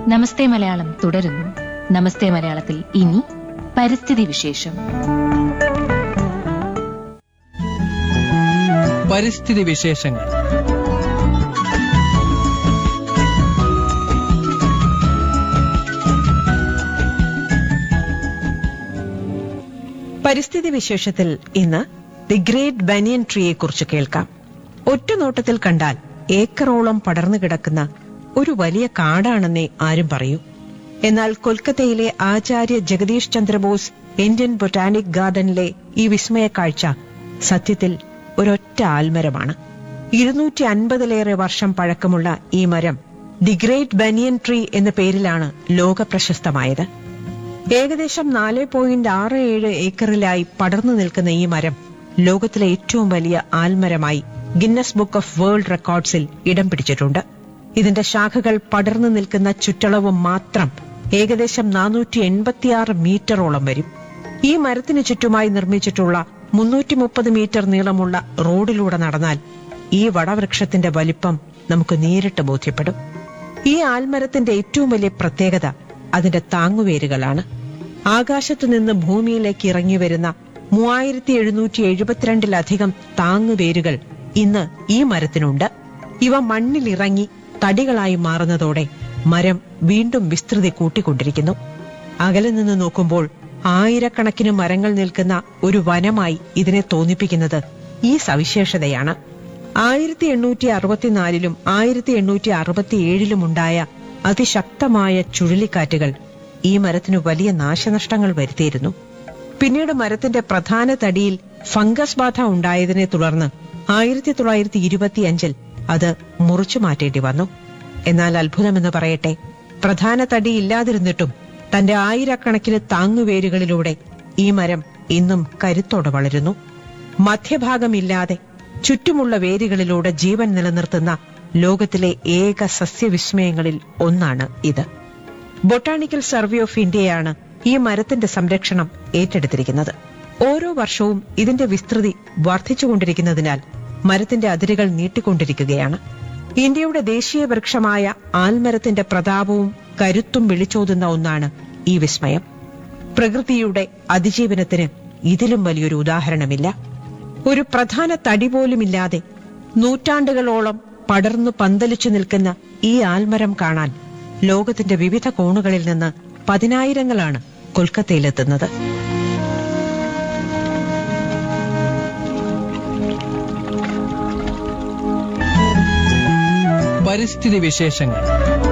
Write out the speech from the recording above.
നമസ്തേ മലയാളം തുടരുന്നു നമസ്തേ മലയാളത്തിൽ ഇനി പരിസ്ഥിതി വിശേഷം പരിസ്ഥിതി വിശേഷങ്ങൾ പരിസ്ഥിതി വിശേഷത്തിൽ ഇന്ന് ദി ഗ്രേറ്റ് ബനിയൻ ട്രീയെ കുറിച്ച് കേൾക്കാം ഒറ്റ നോട്ടത്തിൽ കണ്ടാൽ ഏക്കറോളം പടർന്നു കിടക്കുന്ന ഒരു വലിയ കാടാണെന്നേ ആരും പറയൂ എന്നാൽ കൊൽക്കത്തയിലെ ആചാര്യ ജഗദീഷ് ചന്ദ്രബോസ് ഇന്ത്യൻ ബൊട്ടാനിക് ഗാർഡനിലെ ഈ വിസ്മയ കാഴ്ച സത്യത്തിൽ ഒരൊറ്റ ആൽമരമാണ് ഇരുന്നൂറ്റി അൻപതിലേറെ വർഷം പഴക്കമുള്ള ഈ മരം ദി ഗ്രേറ്റ് ബനിയൻ ട്രീ എന്ന പേരിലാണ് ലോക പ്രശസ്തമായത് ഏകദേശം നാല് പോയിന്റ് ആറ് ഏഴ് ഏക്കറിലായി പടർന്നു നിൽക്കുന്ന ഈ മരം ലോകത്തിലെ ഏറ്റവും വലിയ ആൽമരമായി ഗിന്നസ് ബുക്ക് ഓഫ് വേൾഡ് റെക്കോർഡ്സിൽ ഇടം പിടിച്ചിട്ടുണ്ട് ഇതിന്റെ ശാഖകൾ പടർന്നു നിൽക്കുന്ന ചുറ്റളവ് മാത്രം ഏകദേശം നാനൂറ്റി എൺപത്തിയാറ് മീറ്ററോളം വരും ഈ മരത്തിന് ചുറ്റുമായി നിർമ്മിച്ചിട്ടുള്ള മുന്നൂറ്റി മുപ്പത് മീറ്റർ നീളമുള്ള റോഡിലൂടെ നടന്നാൽ ഈ വടവൃക്ഷത്തിന്റെ വലിപ്പം നമുക്ക് നേരിട്ട് ബോധ്യപ്പെടും ഈ ആൽമരത്തിന്റെ ഏറ്റവും വലിയ പ്രത്യേകത അതിന്റെ താങ്ങുവേരുകളാണ് ആകാശത്തു നിന്ന് ഭൂമിയിലേക്ക് ഇറങ്ങി വരുന്ന മൂവായിരത്തി എഴുന്നൂറ്റി എഴുപത്തിരണ്ടിലധികം താങ്ങുവേരുകൾ ഇന്ന് ഈ മരത്തിനുണ്ട് ഇവ മണ്ണിലിറങ്ങി തടികളായി മാറുന്നതോടെ മരം വീണ്ടും വിസ്തൃതി കൂട്ടിക്കൊണ്ടിരിക്കുന്നു അകലെ നിന്ന് നോക്കുമ്പോൾ ആയിരക്കണക്കിന് മരങ്ങൾ നിൽക്കുന്ന ഒരു വനമായി ഇതിനെ തോന്നിപ്പിക്കുന്നത് ഈ സവിശേഷതയാണ് ആയിരത്തി എണ്ണൂറ്റി അറുപത്തിനാലിലും ആയിരത്തി എണ്ണൂറ്റി അറുപത്തിയേഴിലും ഉണ്ടായ അതിശക്തമായ ചുഴലിക്കാറ്റുകൾ ഈ മരത്തിനു വലിയ നാശനഷ്ടങ്ങൾ വരുത്തിയിരുന്നു പിന്നീട് മരത്തിന്റെ പ്രധാന തടിയിൽ ഫംഗസ് ബാധ ഉണ്ടായതിനെ തുടർന്ന് ആയിരത്തി തൊള്ളായിരത്തി ഇരുപത്തിയഞ്ചിൽ അത് മുറിച്ചു മാറ്റേണ്ടി വന്നു എന്നാൽ അത്ഭുതമെന്ന് പറയട്ടെ പ്രധാന തടി ഇല്ലാതിരുന്നിട്ടും തന്റെ ആയിരക്കണക്കിന് താങ്ങുവേരുകളിലൂടെ ഈ മരം ഇന്നും കരുത്തോടെ വളരുന്നു മധ്യഭാഗമില്ലാതെ ചുറ്റുമുള്ള വേരുകളിലൂടെ ജീവൻ നിലനിർത്തുന്ന ലോകത്തിലെ ഏക സസ്യവിസ്മയങ്ങളിൽ ഒന്നാണ് ഇത് ബൊട്ടാണിക്കൽ സർവേ ഓഫ് ഇന്ത്യയാണ് ഈ മരത്തിന്റെ സംരക്ഷണം ഏറ്റെടുത്തിരിക്കുന്നത് ഓരോ വർഷവും ഇതിന്റെ വിസ്തൃതി വർദ്ധിച്ചുകൊണ്ടിരിക്കുന്നതിനാൽ മരത്തിന്റെ അതിരുകൾ നീട്ടിക്കൊണ്ടിരിക്കുകയാണ് ഇന്ത്യയുടെ ദേശീയ വൃക്ഷമായ ആൽമരത്തിന്റെ പ്രതാപവും കരുത്തും വിളിച്ചോതുന്ന ഒന്നാണ് ഈ വിസ്മയം പ്രകൃതിയുടെ അതിജീവനത്തിന് ഇതിലും വലിയൊരു ഉദാഹരണമില്ല ഒരു പ്രധാന തടി പോലുമില്ലാതെ നൂറ്റാണ്ടുകളോളം പടർന്നു പന്തലിച്ചു നിൽക്കുന്ന ഈ ആൽമരം കാണാൻ ലോകത്തിന്റെ വിവിധ കോണുകളിൽ നിന്ന് പതിനായിരങ്ങളാണ് കൊൽക്കത്തയിലെത്തുന്നത് പരിസ്ഥിതി വിശേഷങ്ങൾ